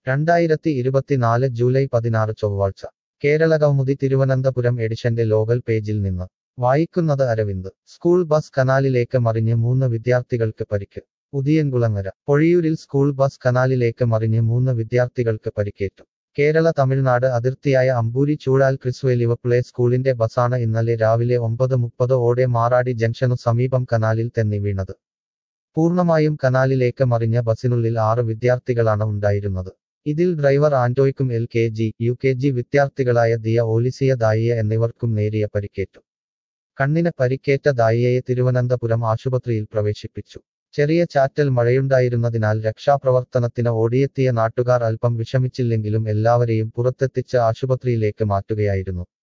രണ്ടായിരത്തി ഇരുപത്തിനാല് ജൂലൈ പതിനാറ് ചൊവ്വാഴ്ച കേരളകൗമുദി തിരുവനന്തപുരം എഡിഷന്റെ ലോകൽ പേജിൽ നിന്ന് വായിക്കുന്നത് അരവിന്ദ് സ്കൂൾ ബസ് കനാലിലേക്ക് മറിഞ്ഞ് മൂന്ന് വിദ്യാർത്ഥികൾക്ക് പരിക്ക് ഉദിയൻകുളങ്ങര പൊഴിയൂരിൽ സ്കൂൾ ബസ് കനാലിലേക്ക് മറിഞ്ഞ് മൂന്ന് വിദ്യാർത്ഥികൾക്ക് പരിക്കേറ്റു കേരള തമിഴ്നാട് അതിർത്തിയായ അമ്പൂരി ചൂഴാൽ ക്രിസ്വേലിവ പ്ലേ സ്കൂളിന്റെ ബസാണ് ഇന്നലെ രാവിലെ ഒമ്പത് മുപ്പത് ഓടെ മാറാടി ജംഗ്ഷനു സമീപം കനാലിൽ തെന്നി വീണത് പൂർണ്ണമായും കനാലിലേക്ക് മറിഞ്ഞ ബസിനുള്ളിൽ ആറ് വിദ്യാർത്ഥികളാണ് ഉണ്ടായിരുന്നത് ഇതിൽ ഡ്രൈവർ ആന്റോയ്ക്കും L K G U K G വിദ്യാർത്ഥികളായ ദിയ ഓലിസിയ ദായിയ എന്നിവർക്കും നേരിയ പരിക്കേറ്റു കണ്ണിന് പരിക്കേറ്റ ദായിയയെ തിരുവനന്തപുരം ആശുപത്രിയിൽ പ്രവേശിപ്പിച്ചു ചെറിയ ചാറ്റൽ മഴയുണ്ടായിരുന്നതിനാൽ രക്ഷാപ്രവർത്തനത്തിന് ഓടിയെത്തിയ നാട്ടുകാർ അല്പം വിഷമിച്ചില്ലെങ്കിലും എല്ലാവരെയും പുറത്തെത്തിച്ച് ആശുപത്രിയിലേക്ക് മാറ്റുകയായിരുന്നു